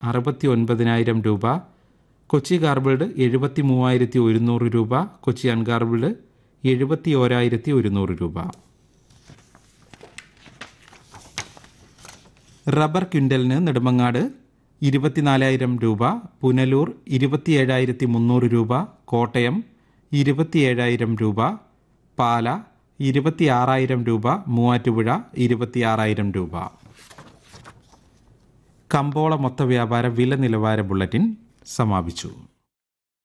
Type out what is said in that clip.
അറുപത്തി ഒൻപതിനായിരം രൂപ കൊച്ചി ഗാർബിൾഡ് എഴുപത്തി മൂവായിരത്തി ഒരുന്നൂറ് രൂപ കൊച്ചി അൺഗാർബിൾഡ് എഴുപത്തി ഓരായിരത്തി ഒരുന്നൂറ് രൂപ റബ്ബർ ക്വിൻ്റലിന് നെടുമങ്ങാട് ഇരുപത്തിനാലായിരം രൂപ പുനലൂർ ഇരുപത്തിയേഴായിരത്തി മുന്നൂറ് രൂപ കോട്ടയം ഇരുപത്തിയേഴായിരം രൂപ പാല ഇരുപത്തിയാറായിരം രൂപ മൂവാറ്റുപുഴ ഇരുപത്തിയാറായിരം രൂപ കമ്പോള മൊത്ത വ്യാപാര വില നിലവാര ബുള്ളറ്റിൻ സമാപിച്ചു